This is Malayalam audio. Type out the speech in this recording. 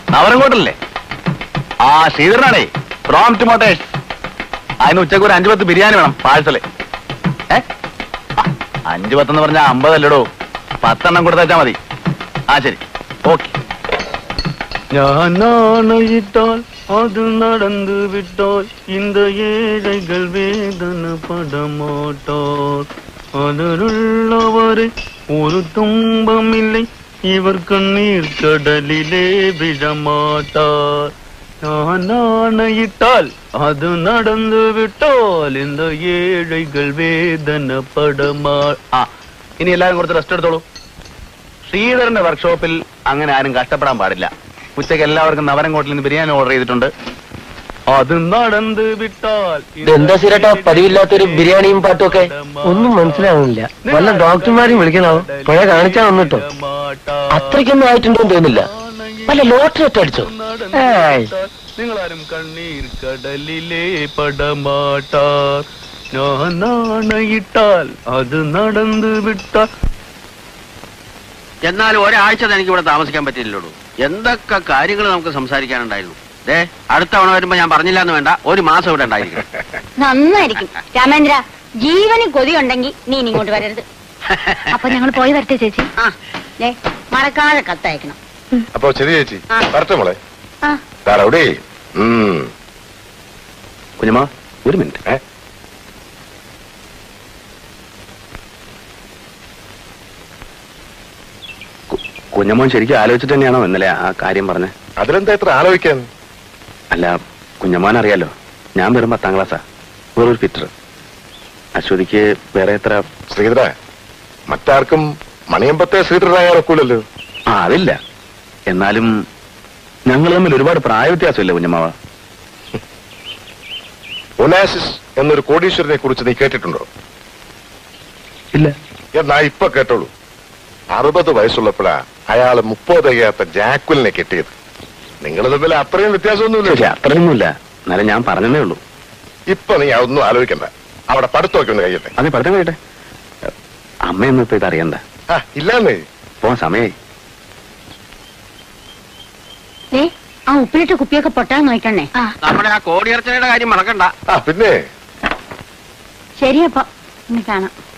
നവരങ്കോട്ടല്ലേ ആ ശ്രീധരനാണേ പ്രോംറ്റ് മോട്ടേഴ്സ് അതിന് ഉച്ചക്ക് ഒരു അഞ്ചു പത്ത് ബിരിയാണി വേണം പാഴ്സല് ഏ ആ, അഞ്ചു പത്തെന്ന് പറഞ്ഞാൽ അമ്പതല്ലടോ പത്തെണ്ണം കൊടുത്തേച്ചാ മതി ആ ശരി ഓക്കെ ഞാൻ ആണയിട്ടാൽ അത് നടந்து விட்டால் இந்த ஏழைகள் வேதனைப்படமாட்டார் அதனுள்ளவரை ஒரு துன்பமில்லை இவர் கண்ணீர் கடலிலே விழமாட்டார் நான் ஆணையிட்டால் அது நடந்து விட்டால் இந்த ஏழைகள் வேதனைப்படமா ആ ഇനി എല്ലാവരും കുറച്ച് റെസ്റ്റ് എടുത്തോളൂ ശ്രീധരന്റെ വർക്ക്ഷോപ്പിൽ അങ്ങനെ ആരും കഷ്ടപ്പെടാൻ പാടില്ല ഉച്ചയ്ക്ക് എല്ലാവർക്കും നവരങ്കോട്ടിൽ നിന്ന് ബിരിയാണി ഓർഡർ ചെയ്തിട്ടുണ്ട് അത് നടந்து വിട്ടാൽ ഇതെന്താ സിരട്ടാ പതിവില്ലാത്തൊരു ബിരിയാണിയും പാട്ടും ഒക്കെ ഒന്നും മനസ്സിലാവുന്നില്ല വല്ല ഡോക്ടർമാരെയും വിളിക്കണോ പുഴ കാണിച്ചാ വന്നിട്ടോ അത്രയ്ക്കൊന്നും ആയിട്ടുണ്ടോന്ന് തോന്നില്ല വല്ല ലോട്ടറി ഒറ്റ അടിച്ചോ ഏയ് നിങ്ങളാരും കണ്ണീർ കടലിലെ പടമാട്ടാർ ഞാൻ ആണയിട്ടാൽ അത് നടந்து വിട്ടാൽ എന്നാലും ഒരാഴ്ച എനിക്ക് ഇവിടെ താമസിക്കാൻ പറ്റില്ലല്ലോ എന്തൊക്കെ കാര്യങ്ങൾ നമുക്ക് സംസാരിക്കാനുണ്ടായിരുന്നു ദേ അടുത്ത തവണ വരുമ്പോ ഞാൻ പറഞ്ഞില്ല എന്ന് വേണ്ട ഒരു മാസം ഇവിടെ ഉണ്ടായിരിക്കും നന്നായിരിക്കും രാമേന്ദ്ര ജീവന് കൊതിയുണ്ടെങ്കിൽ നീ ഇനി ഇങ്ങോട്ട് വരരുത് അപ്പൊ ഞങ്ങൾ പോയി വരട്ടെ ചേച്ചി ആ ദേ മറക്കാതെ കത്തയക്കണം അപ്പൊ ശരി ചേച്ചി ആ. വരട്ടെ മോളെ ആ ധാരാവിടെ കുഞ്ഞമ്മ ഒരു മിനിറ്റ് ഏ കുഞ്ഞമ്മോൻ ശരിക്കും ആലോചിച്ചിട്ട് തന്നെയാണോ ഇന്നലെ ആ കാര്യം പറഞ്ഞത് അതിലെന്താ ഇത്ര ആലോചിക്കാൻ അല്ല കുഞ്ഞമ്മോൻ അറിയാലോ ഞാൻ വെറും പത്താം ക്ലാസ്സാ വെറൊരു ഫിറ്റർ അശ്വതിക്ക് വേറെ എത്ര ശ്രീധര മറ്റാർക്കും മണിയമ്പത്തെ ശ്രീധരനായാറൊക്കൂലല്ലോ ആ അതില്ല എന്നാലും ഞങ്ങൾ തമ്മിൽ ഒരുപാട് പ്രായ വ്യത്യാസമില്ല കുഞ്ഞമ്മാവ ഒനാസിസ് എന്നൊരു കോടീശ്വരനെ കുറിച്ച് നീ കേട്ടിട്ടുണ്ടോ ഇല്ല എന്നാ ഇപ്പൊ കേട്ടോളൂ അറുപത് വയസ്സുള്ളപ്പോഴാ അയാള് മുപ്പത് തികയാത്ത ജാക്കുലിനെ കെട്ടിയത് നിങ്ങൾ തമ്മിൽ അത്രയും പക്ഷേ വ്യത്യാസമൊന്നുമില്ല അത്രയൊന്നുമില്ല എന്നാലും ഞാൻ പറഞ്ഞതേ ഉള്ളൂ ഇപ്പൊ നീ അതൊന്നും ആലോചിക്കണ്ട അവിടെ പഠിത്തമൊക്കെ ഒന്ന് കഴിയട്ടെ അതെ പഠിത്തം കഴിയട്ടെ അമ്മയൊന്നും ഇപ്പൊ ഇത് അറിയണ്ട ആ ഇല്ലാന്നേ പോവാൻ സമയായി ദേ ആ ഉപ്പിലിട്ട കുപ്പിയൊക്കെ പൊട്ടാൻ നോക്കണേ ആ നമ്മുടെ ആ കോടിയർച്ചനയുടെ കാര്യം മറക്കണ്ട ആ പിന്നെ ശരിയപ്പോ ഇനി കാണാം